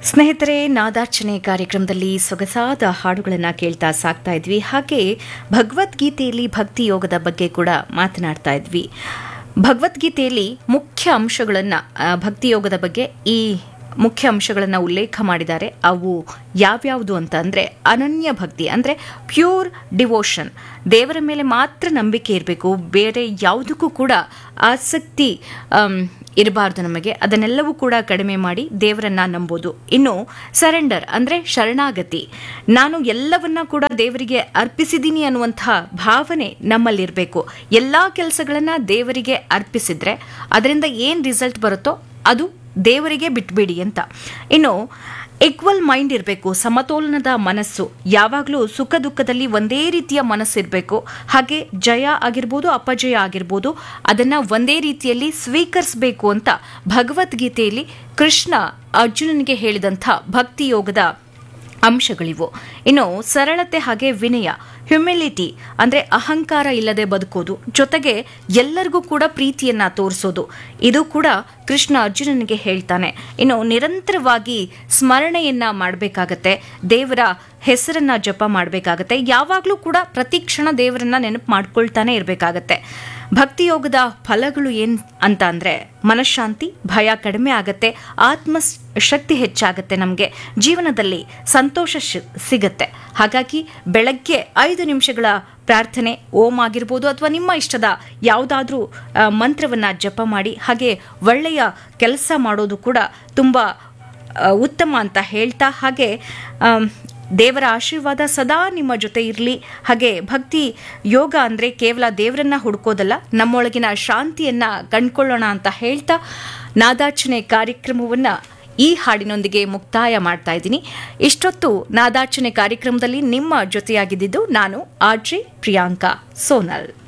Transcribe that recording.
ಸ್ನೇಹಿತರೆ ನಾದಾರ್ಚನೆ ಕಾರ್ಯಕ್ರಮದಲ್ಲಿ ಸೊಗಸಾದ ಹಾಡುಗಳನ್ನು ಕೇಳ್ತಾ ಸಾಕ್ತಾ ಇದ್ವಿ ಹಾಗೆ ಭಗವದ್ಗೀತೆಯಲ್ಲಿ ಭಕ್ತಿ ಯೋಗದ ಬಗ್ಗೆ ಕೂಡ ಮಾತನಾಡ್ತಾ ಇದ್ವಿ ಭಗವದ್ಗೀತೆಯಲ್ಲಿ ಮುಖ್ಯ ಅಂಶಗಳನ್ನು ಭಕ್ತಿ ಯೋಗದ ಬಗ್ಗೆ ಈ ಮುಖ್ಯ ಅಂಶಗಳನ್ನು ಉಲ್ಲೇಖ ಮಾಡಿದ್ದಾರೆ ಅವು ಯಾವ್ಯಾವುದು ಅಂತ ಅಂದರೆ ಅನನ್ಯ ಭಕ್ತಿ ಅಂದರೆ ಪ್ಯೂರ್ ಡಿವೋಷನ್ ದೇವರ ಮೇಲೆ ಮಾತ್ರ ನಂಬಿಕೆ ಇರಬೇಕು ಬೇರೆ ಯಾವುದಕ್ಕೂ ಕೂಡ ಆಸಕ್ತಿ ಇರಬಾರ್ದು ನಮಗೆ ಅದನ್ನೆಲ್ಲವೂ ಕೂಡ ಕಡಿಮೆ ಮಾಡಿ ದೇವರನ್ನ ನಂಬೋದು ಇನ್ನು ಸರೆಂಡರ್ ಅಂದರೆ ಶರಣಾಗತಿ ನಾನು ಎಲ್ಲವನ್ನ ಕೂಡ ದೇವರಿಗೆ ಅರ್ಪಿಸಿದ್ದೀನಿ ಅನ್ನುವಂತಹ ಭಾವನೆ ನಮ್ಮಲ್ಲಿರಬೇಕು ಎಲ್ಲ ಕೆಲಸಗಳನ್ನ ದೇವರಿಗೆ ಅರ್ಪಿಸಿದ್ರೆ ಅದರಿಂದ ಏನು ರಿಸಲ್ಟ್ ಬರುತ್ತೋ ಅದು ದೇವರಿಗೆ ಬಿಟ್ಬಿಡಿ ಅಂತ ಇನ್ನು ಈಕ್ವಲ್ ಮೈಂಡ್ ಇರಬೇಕು ಸಮತೋಲನದ ಮನಸ್ಸು ಯಾವಾಗಲೂ ಸುಖ ದುಃಖದಲ್ಲಿ ಒಂದೇ ರೀತಿಯ ಮನಸ್ಸಿರಬೇಕು ಹಾಗೆ ಜಯ ಆಗಿರ್ಬೋದು ಅಪಜಯ ಆಗಿರ್ಬೋದು ಅದನ್ನು ಒಂದೇ ರೀತಿಯಲ್ಲಿ ಸ್ವೀಕರಿಸಬೇಕು ಅಂತ ಭಗವದ್ಗೀತೆಯಲ್ಲಿ ಕೃಷ್ಣ ಅರ್ಜುನನಿಗೆ ಹೇಳಿದಂಥ ಭಕ್ತಿ ಯೋಗದ ಅಂಶಗಳಿವು ಇನ್ನು ಸರಳತೆ ಹಾಗೆ ವಿನಯ ಹ್ಯುಮಿಲಿಟಿ ಅಂದರೆ ಅಹಂಕಾರ ಇಲ್ಲದೆ ಬದುಕೋದು ಜೊತೆಗೆ ಎಲ್ಲರಿಗೂ ಕೂಡ ಪ್ರೀತಿಯನ್ನ ತೋರಿಸೋದು ಇದು ಕೂಡ ಕೃಷ್ಣ ಅರ್ಜುನನಿಗೆ ಹೇಳ್ತಾನೆ ಇನ್ನು ನಿರಂತರವಾಗಿ ಸ್ಮರಣೆಯನ್ನ ಮಾಡಬೇಕಾಗತ್ತೆ ದೇವರ ಹೆಸರನ್ನ ಜಪ ಮಾಡಬೇಕಾಗತ್ತೆ ಯಾವಾಗಲೂ ಕೂಡ ಪ್ರತಿ ಕ್ಷಣ ದೇವರನ್ನ ನೆನಪು ಮಾಡ್ಕೊಳ್ತಾನೆ ಇರಬೇಕಾಗತ್ತೆ ಭಕ್ತಿ ಯೋಗದ ಫಲಗಳು ಏನ್ ಅಂತ ಅಂದ್ರೆ ಮನಃಶಾಂತಿ ಭಯ ಕಡಿಮೆ ಆಗತ್ತೆ ಆತ್ಮ ಶಕ್ತಿ ಹೆಚ್ಚಾಗತ್ತೆ ನಮಗೆ ಜೀವನದಲ್ಲಿ ಸಂತೋಷ ಸಿಗತ್ತೆ ಹಾಗಾಗಿ ಬೆಳಗ್ಗೆ ಐದು ನಿಮಿಷಗಳ ಪ್ರಾರ್ಥನೆ ಓಂ ಆಗಿರ್ಬೋದು ಅಥವಾ ನಿಮ್ಮ ಇಷ್ಟದ ಯಾವುದಾದ್ರೂ ಮಂತ್ರವನ್ನು ಜಪ ಮಾಡಿ ಹಾಗೆ ಒಳ್ಳೆಯ ಕೆಲಸ ಮಾಡೋದು ಕೂಡ ತುಂಬ ಉತ್ತಮ ಅಂತ ಹೇಳ್ತಾ ಹಾಗೆ ದೇವರ ಆಶೀರ್ವಾದ ಸದಾ ನಿಮ್ಮ ಜೊತೆ ಇರಲಿ ಹಾಗೆ ಭಕ್ತಿ ಯೋಗ ಅಂದರೆ ಕೇವಲ ದೇವರನ್ನ ಹುಡ್ಕೋದಲ್ಲ ನಮ್ಮೊಳಗಿನ ಶಾಂತಿಯನ್ನ ಕಂಡ್ಕೊಳ್ಳೋಣ ಅಂತ ಹೇಳ್ತಾ ನಾದಾರ್ಚನೆ ಕಾರ್ಯಕ್ರಮವನ್ನು ಈ ಹಾಡಿನೊಂದಿಗೆ ಮುಕ್ತಾಯ ಮಾಡ್ತಾ ಇದ್ದೀನಿ ಇಷ್ಟೊತ್ತು ನಾದಾರ್ಚನೆ ಕಾರ್ಯಕ್ರಮದಲ್ಲಿ ನಿಮ್ಮ ಜೊತೆಯಾಗಿದ್ದು ನಾನು ಆರ್ಜೆ ಪ್ರಿಯಾಂಕಾ ಸೋನಲ್